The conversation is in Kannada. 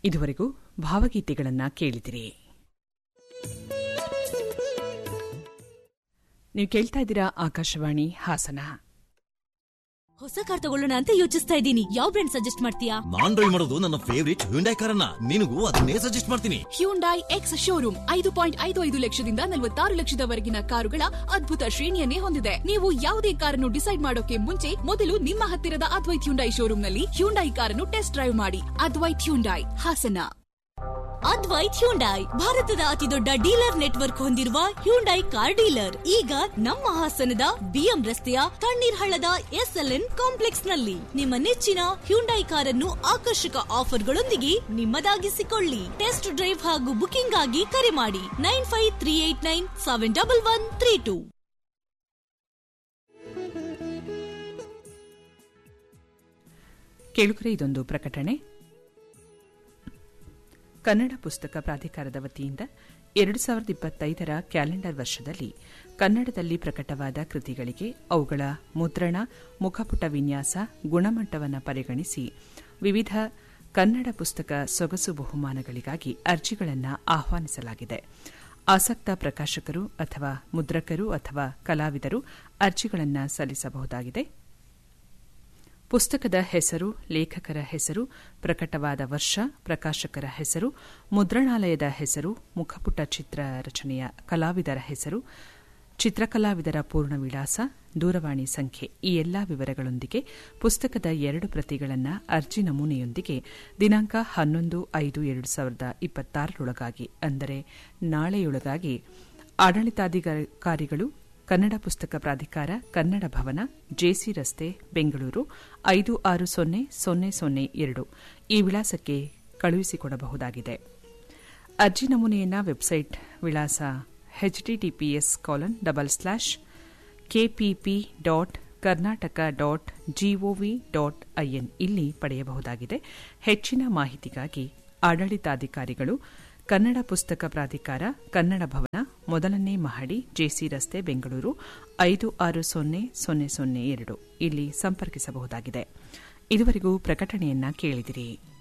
ಇದುವರೆಗೂ ಭಾವಗೀತೆಗಳನ್ನ ಕೇಳಿದಿರಿ ನೀವು ಕೇಳ್ತಾ ಇದ್ದೀರಾ ಆಕಾಶವಾಣಿ ಹಾಸನ ಹೊಸ ಕಾರ್ ತಗೊಳ್ಳೋಣ ಅಂತ ಯೋಚಿಸ್ತಾ ಇದ್ದೀನಿ ಯಾವ ಬ್ರ್ಯಾಂಡ್ ಸಜೆಸ್ಟ್ ಮಾಡ್ತೀಯಾ ನಾನ್ ಡ್ರೈವ್ ಮಾಡೋದು ನನ್ನ ಫೇವರಿಟ್ ಹ್ಯುಂಡೈ ಕಾರನ್ನ ನಿನಗೂ ಅದನ್ನೇ ಸಜೆಸ್ಟ್ ಮಾಡ್ತೀನಿ ಹ್ಯೂಂಡೈ ಎಕ್ಸ್ ಶೋರೂಮ್ ಐದು ಪಾಯಿಂಟ್ ಐದು ಐದು ಲಕ್ಷದಿಂದ ನಲವತ್ತಾರು ಲಕ್ಷದವರೆಗಿನ ಕಾರುಗಳ ಅದ್ಭುತ ಶ್ರೇಣಿಯನ್ನೇ ಹೊಂದಿದೆ ನೀವು ಯಾವುದೇ ಕಾರನ್ನು ಡಿಸೈಡ್ ಮಾಡೋಕೆ ಮುಂಚೆ ಮೊದಲು ನಿಮ್ಮ ಹತ್ತಿರದ ಅದ್ವೈತ್ ಹ್ಯುಂಡೈ ಶೋರೂಮ್ನಲ್ಲಿ ಹ್ಯುಂಡೈ ಕಾರನ್ನು ಟೆಸ್ಟ್ ಡ್ರೈವ್ ಮಾಡಿ ಅದ್ವೈತ್ ಹ್ಯುಂಡೈ ಹಾಸನ ಅದ್ವೈತ್ ಹ್ಯುಂಡೈ ಭಾರತದ ಅತಿದೊಡ್ಡ ಡೀಲರ್ ನೆಟ್ವರ್ಕ್ ಹೊಂದಿರುವ ಹ್ಯುಂಡೈ ಕಾರ್ ಡೀಲರ್ ಈಗ ನಮ್ಮ ಹಾಸನದ ಬಿಎಂ ರಸ್ತೆಯ ತಣ್ಣೀರ್ ಹಳ್ಳದ ಎಸ್ಎಲ್ಎನ್ ಕಾಂಪ್ಲೆಕ್ಸ್ ನಲ್ಲಿ ನಿಮ್ಮ ನೆಚ್ಚಿನ ಹ್ಯುಂಡೈ ಕಾರನ್ನು ಆಕರ್ಷಕ ಆಫರ್ಗಳೊಂದಿಗೆ ನಿಮ್ಮದಾಗಿಸಿಕೊಳ್ಳಿ ಟೆಸ್ಟ್ ಡ್ರೈವ್ ಹಾಗೂ ಬುಕಿಂಗ್ ಆಗಿ ಕರೆ ಮಾಡಿ nine five three eight nine seven double one three two ಕೇಳುಗರೆ ಇದೊಂದು ಪ್ರಕಟಣೆ ಕನ್ನಡ ಪುಸ್ತಕ ಪ್ರಾಧಿಕಾರದ ವತಿಯಿಂದ ಎರಡು ಸಾವಿರದ ಇಪ್ಪತ್ತೈದರ ಕ್ಯಾಲೆಂಡರ್ ವರ್ಷದಲ್ಲಿ ಕನ್ನಡದಲ್ಲಿ ಪ್ರಕಟವಾದ ಕೃತಿಗಳಿಗೆ ಅವುಗಳ ಮುದ್ರಣ ಮುಖಪುಟ ವಿನ್ಯಾಸ ಗುಣಮಟ್ಟವನ್ನು ಪರಿಗಣಿಸಿ ವಿವಿಧ ಕನ್ನಡ ಪುಸ್ತಕ ಸೊಗಸು ಬಹುಮಾನಗಳಿಗಾಗಿ ಅರ್ಜಿಗಳನ್ನು ಆಹ್ವಾನಿಸಲಾಗಿದೆ ಆಸಕ್ತ ಪ್ರಕಾಶಕರು ಅಥವಾ ಮುದ್ರಕರು ಅಥವಾ ಕಲಾವಿದರು ಅರ್ಜಿಗಳನ್ನು ಸಲ್ಲಿಸಬಹುದಾಗಿದೆ ಪುಸ್ತಕದ ಹೆಸರು ಲೇಖಕರ ಹೆಸರು ಪ್ರಕಟವಾದ ವರ್ಷ ಪ್ರಕಾಶಕರ ಹೆಸರು ಮುದ್ರಣಾಲಯದ ಹೆಸರು ಮುಖಪುಟ ಚಿತ್ರ ರಚನೆಯ ಕಲಾವಿದರ ಹೆಸರು ಚಿತ್ರಕಲಾವಿದರ ಪೂರ್ಣ ವಿಳಾಸ ದೂರವಾಣಿ ಸಂಖ್ಯೆ ಈ ಎಲ್ಲಾ ವಿವರಗಳೊಂದಿಗೆ ಪುಸ್ತಕದ ಎರಡು ಪ್ರತಿಗಳನ್ನು ಅರ್ಜಿ ನಮೂನೆಯೊಂದಿಗೆ ದಿನಾಂಕ ಹನ್ನೊಂದು ಐದು ಎರಡು ಸಾವಿರದ ಇಪ್ಪತ್ತಾರರೊಳಗಾಗಿ ಅಂದರೆ ನಾಳೆಯೊಳಗಾಗಿ ಆಡಳಿತಾಧಿಕಾರಿಗಳು ಕನ್ನಡ ಪುಸ್ತಕ ಪ್ರಾಧಿಕಾರ ಕನ್ನಡ ಭವನ ಜೆಸಿ ರಸ್ತೆ ಬೆಂಗಳೂರು ಐದು ಆರು ಸೊನ್ನೆ ಸೊನ್ನೆ ಸೊನ್ನೆ ಎರಡು ಈ ವಿಳಾಸಕ್ಕೆ ಕಳುಹಿಸಿಕೊಡಬಹುದಾಗಿದೆ ಅರ್ಜಿ ನಮೂನೆಯನ್ನ ವೆಬ್ಸೈಟ್ ವಿಳಾಸ HTTPS colon double slash KPP dot Karnataka dot GOV dot IN ಇಲ್ಲಿ ಪಡೆಯಬಹುದಾಗಿದೆ ಹೆಚ್ಚಿನ ಮಾಹಿತಿಗಾಗಿ ಆಡಳಿತಾಧಿಕಾರಿಗಳು ಕನ್ನಡ ಪುಸ್ತಕ ಪ್ರಾಧಿಕಾರ ಕನ್ನಡ ಭವನ ಮೊದಲನೇ ಮಹಡಿ ಜೆಸಿ ರಸ್ತೆ ಬೆಂಗಳೂರು ಐದು ಆರು ಸೊನ್ನೆ ಸೊನ್ನೆ ಸೊನ್ನೆ ಎರಡು ಇಲ್ಲಿ ಸಂಪರ್ಕಿಸಬಹುದಾಗಿದೆ ಇದುವರೆಗೂ ಪ್ರಕಟಣೆಯನ್ನ ಕೇಳಿದಿರಿ